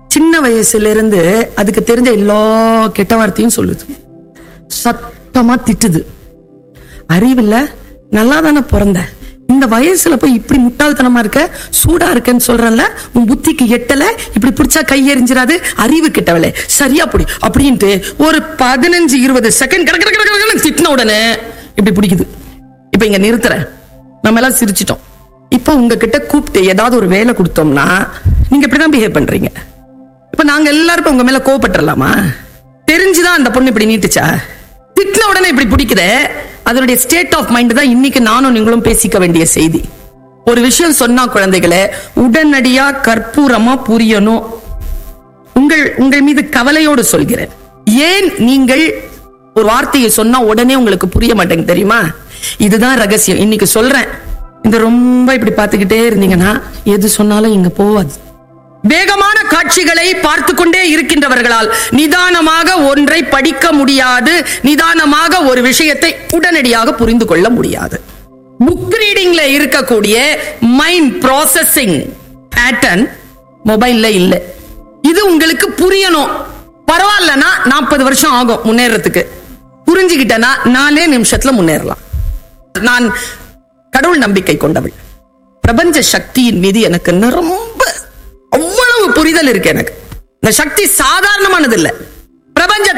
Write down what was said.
சின்ன வயசுல இருந்து அதுக்கு தெரிஞ்ச எல்லா கெட்ட வார்த்தையும் சொல்லுது சத்தமா திட்டுது அறிவில்ல நல்லா தானே பிறந்த இந்த வயசுல போய் இப்படி முட்டாள்தனமா இருக்க சூடா இருக்கேன்னு சொல்றேன்ல உன் புத்திக்கு எட்டல இப்படி பிடிச்சா கை எறிஞ்சிராது அறிவு கிட்டவளே சரியா புடி அப்படின்ட்டு ஒரு பதினஞ்சு இருபது செகண்ட் கடற்கட கடற்கட திட்டின உடனே இப்படி பிடிக்குது இப்ப இங்க நிறுத்துறேன் நம்ம எல்லாம் சிரிச்சிட்டோம் இப்ப உங்ககிட்ட கூப்பிட்டு ஏதாவது ஒரு வேலை கொடுத்தோம்னா நீங்க இப்படிதான் பிஹேவ் பண்றீங்க இப்ப நாங்க எல்லாரும் இப்ப உங்க மேல கோவப்பட்டுறலாமா தெரிஞ்சுதான் அந்த பொண்ணு இப்படி நீட்டுச்சா திட்டின உடனே இப்படி பிடிக்குதே அதனுடைய ஸ்டேட் ஆஃப் மைண்ட் தான் இன்னைக்கு நானும் நீங்களும் பேசிக்க வேண்டிய செய்தி ஒரு விஷயம் சொன்னா குழந்தைகளே உடனடியா கற்பூரமா புரியணும் உங்கள் உங்கள் மீது கவலையோடு சொல்கிறேன் ஏன் நீங்கள் ஒரு வார்த்தையை சொன்னா உடனே உங்களுக்கு புரிய மாட்டேங்குது தெரியுமா இதுதான் ரகசியம் இன்னைக்கு சொல்றேன் இந்த ரொம்ப இப்படி பார்த்துக்கிட்டே இருந்தீங்கன்னா எது சொன்னாலும் இங்க போவாது வேகமான காட்சிகளை பார்த்து கொண்டே இருக்கின்றவர்களால் நிதானமாக ஒன்றை படிக்க முடியாது நிதானமாக ஒரு விஷயத்தை உடனடியாக புரிந்து கொள்ள முடியாது புக் ரீடிங்ல இருக்கக்கூடிய மைண்ட் ப்ராசஸிங் பேட்டர்ன் மொபைல்ல இல்ல இது உங்களுக்கு புரியணும் பரவாயில்லனா நாற்பது வருஷம் ஆகும் முன்னேறதுக்கு புரிஞ்சுக்கிட்டேன்னா நாலே நிமிஷத்துல முன்னேறலாம் நான் கடவுள் நம்பிக்கை கொண்டவள் பிரபஞ்ச சக்தியின் மீது எனக்கு இன்னும் ரொம்ப அவ்வளவு புரிதல் இருக்கு எனக்கு இந்த சக்தி சாதாரணமானது இல்ல பிரபஞ்ச